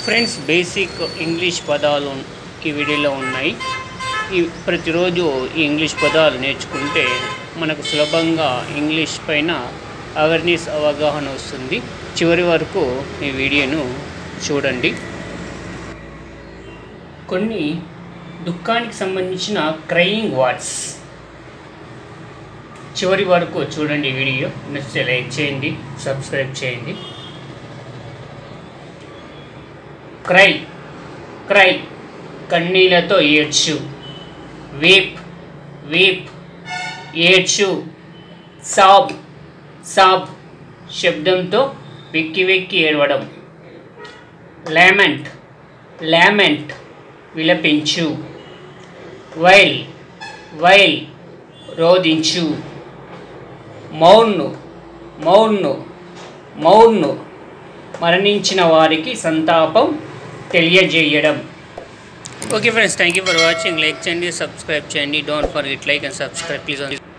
friends basic English పదాలు ఈ వీడియోలో ఉన్నాయి ఈ ప్రతిరోజు ఈ ఇంగ్లీష్ పదాలు నేర్చుకుంటే మనకు సులభంగా ఇంగ్లీష్ పైన అవేర్నెస్ అవగాహన వస్తుంది చివరి వరకు ఈ వీడియోను చూడండి కొన్ని దుఃఖానికి సంబంధించిన క్రయింగ్ వర్డ్స్ చివరి వరకు చూడండి ఈ వీడియో నచ్చితే లైక్ చేయండి సబ్స్క్రైబ్ చేయండి క్రై క్రై కన్నీళ్లతో ఏడ్చు వీప్ వీప్ ఏడ్చు సాబ్ సాబ్ శబ్దంతో వెక్కి వెక్కి ఏడవడం లామెంట్ లామెంట్ విలపించు వైల్ వైల్ రోధించు మౌన్ను మౌన్ను మౌన్ను మరణించిన వారికి సంతాపం తెలియజేయడం okay friends thank you for watching like చేయండి సబ్స్క్రైబ్ చేయండి don't forget like and subscribe please